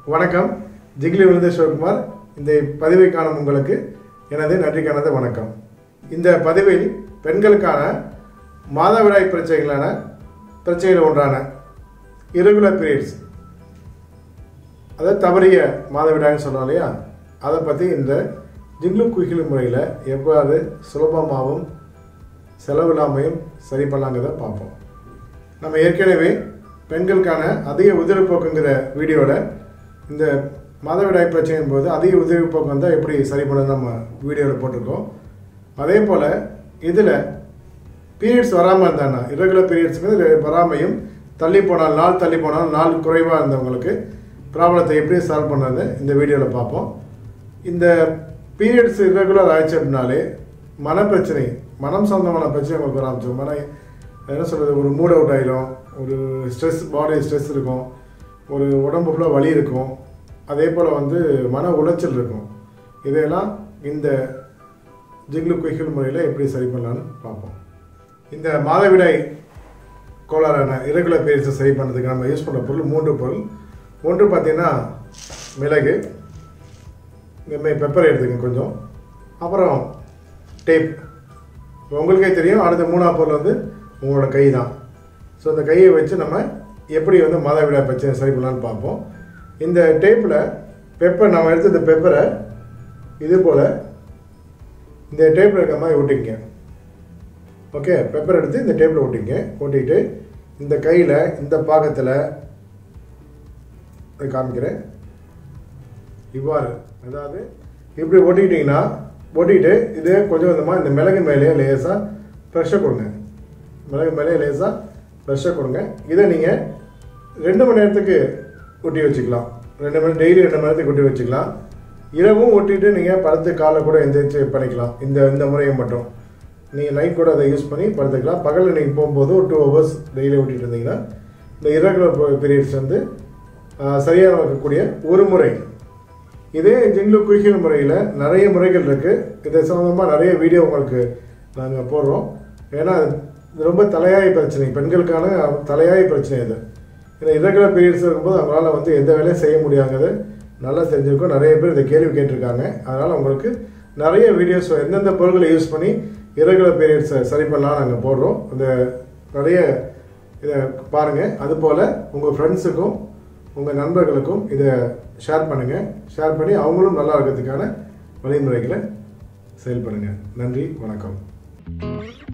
வணக்கம் ஜிகிலி விழுந்த சிவகுமார் இந்த பதிவை காணும் உங்களுக்கு எனது நன்றி கலந்த வணக்கம் இந்த பதிவில் பெண்களுக்கான மாதவிடாய் பிரச்சனைகளான பிரச்சனைகள் ஒன்றான irregular பீரியட்ஸ் அதாவது தவறிய மாதவிடாய்னு சொன்னோம் இல்லையா அதை பற்றி இந்த ஜிங்லு குகிலு முறையில் எவ்வாறு சுலபமாகவும் செலவில்லாமையும் சரி பண்ணலாங்கிறத பார்ப்போம் நம்ம ஏற்கனவே பெண்களுக்கான அதிக உதிரிப்போக்குங்கிற வீடியோவில் இந்த மாதவிடாய் பிரச்சனையின் போது அதிக உதிரிப்போக்கு வந்தால் எப்படி சரி பண்ணணும் நம்ம வீடியோவில் போட்டிருக்கோம் அதே போல் இதில் பீரியட்ஸ் வராமல் இருந்தானா irregular பீரியட்ஸுங்கிறது வராமையும் தள்ளி போனால் நாள் தள்ளி போனால் நாள் குறைவாக இருந்தவங்களுக்கு ப்ராப்ளத்தை எப்படி சால்வ் பண்ணுறது இந்த வீடியோவில் பார்ப்போம் இந்த பீரியட்ஸ் irregular ஆயிடுச்சு அப்படின்னாலே மனப்பிரச்சனை மனம் சொந்தமான பிரச்சனை உங்களுக்கு வர ஆரம்பிச்சிடும் மன என்ன சொல்கிறது ஒரு மூட் அவுட் ஆகிடும் ஒரு ஸ்ட்ரெஸ் பாடி ஸ்ட்ரெஸ் இருக்கும் ஒரு உடம்பு ஃபுல்லாக வலி இருக்கும் அதே போல் வந்து மன உளைச்சல் இருக்கும் இதையெல்லாம் இந்த ஜிங்லு குய்கள் முறையில் எப்படி சரி பண்ணலான்னு பார்ப்போம் இந்த மாதவிடாய் கோளாறான irregular பீரியட்ஸை சரி பண்ணுறதுக்கு நம்ம யூஸ் பண்ணுற பொருள் மூன்று பொருள் ஒன்று பார்த்தீங்கன்னா மிளகு இந்த மாதிரி பெப்பர் எடுத்துக்கங்க கொஞ்சம் அப்புறம் டேப் இப்போ உங்களுக்கே தெரியும் அடுத்த மூணாவது பொருள் வந்து உங்களோட கை தான் ஸோ இந்த கையை வச்சு நம்ம எப்படி வந்து மாதவிடாய் பிரச்சனை சரி பண்ணலான்னு பார்ப்போம் இந்த டேப்பில் பெப்பர் நம்ம எடுத்த இந்த பெப்பரை இது போல் இந்த டேப்பில் இருக்க மாதிரி ஒட்டிங்க ஓகே பெப்பர் எடுத்து இந்த டேப்பில் ஒட்டிங்க ஒட்டிட்டு இந்த கையில் இந்த பாகத்தில் இதை காமிக்கிறேன் இவ்வாறு அதாவது இப்படி ஒட்டிக்கிட்டிங்கன்னா ஒட்டிட்டு இது கொஞ்சம் கொஞ்சமாக இந்த மிளகு மேலேயே லேசாக ப்ரெஷர் கொடுங்க மிளகு மேலேயே லேசாக ப்ரெஷர் கொடுங்க இதை நீங்கள் ரெண்டு மணி நேரத்துக்கு ஒட்டி வச்சுக்கலாம் ரெண்டு மணி டெய்லி ரெண்டு மணி நேரத்துக்கு ஒட்டி வச்சுக்கலாம் இரவும் ஒட்டிட்டு நீங்கள் படுத்து காலை கூட எந்திரிச்சு பண்ணிக்கலாம் இந்த இந்த முறையை மட்டும் நீங்கள் நைட் கூட அதை யூஸ் பண்ணி படுத்துக்கலாம் பகலில் நீங்கள் போகும்போது ஒரு டூ ஹவர்ஸ் டெய்லி ஓட்டிகிட்டு இருந்தீங்கன்னா இந்த இரகுலர் பீரியட்ஸ் வந்து ஆஹ், சரியாக இருக்கக்கூடிய ஒரு முறை இதே ஜிங்லு குயிக்கல் முறையில் நிறைய முறைகள் இருக்குது இதை சம்மந்தமாக நிறைய வீடியோ உங்களுக்கு நாங்கள் போடுறோம் ஏன்னா இது ரொம்ப தலையாய பிரச்சனை பெண்களுக்கான தலையாய பிரச்சனை இது ஏன்னா இரகுலர் பீரியட்ஸ் இருக்கும்போது அவங்களால வந்து எந்த வேலையும் செய்ய முடியாங்கிறது நல்லா தெரிஞ்சிருக்கும் நிறைய பேர் இந்த கேள்வி கேட்டிருக்காங்க அதனால் உங்களுக்கு நிறைய வீடியோஸ் எந்தெந்த பொருட்களை யூஸ் பண்ணி இரகுலர் பீரியட்ஸை சரி பண்ணலாம் நாங்கள் போடுறோம் இந்த நிறைய இதை பாருங்கள் அதுபோல் உங்கள் ஃப்ரெண்ட்ஸுக்கும் உங்கள் நண்பர்களுக்கும் இதை ஷேர் பண்ணுங்கள் ஷேர் பண்ணி அவங்களும் நல்லா இருக்கிறதுக்கான வழிமுறைகளை செயல்படுங்க நன்றி வணக்கம்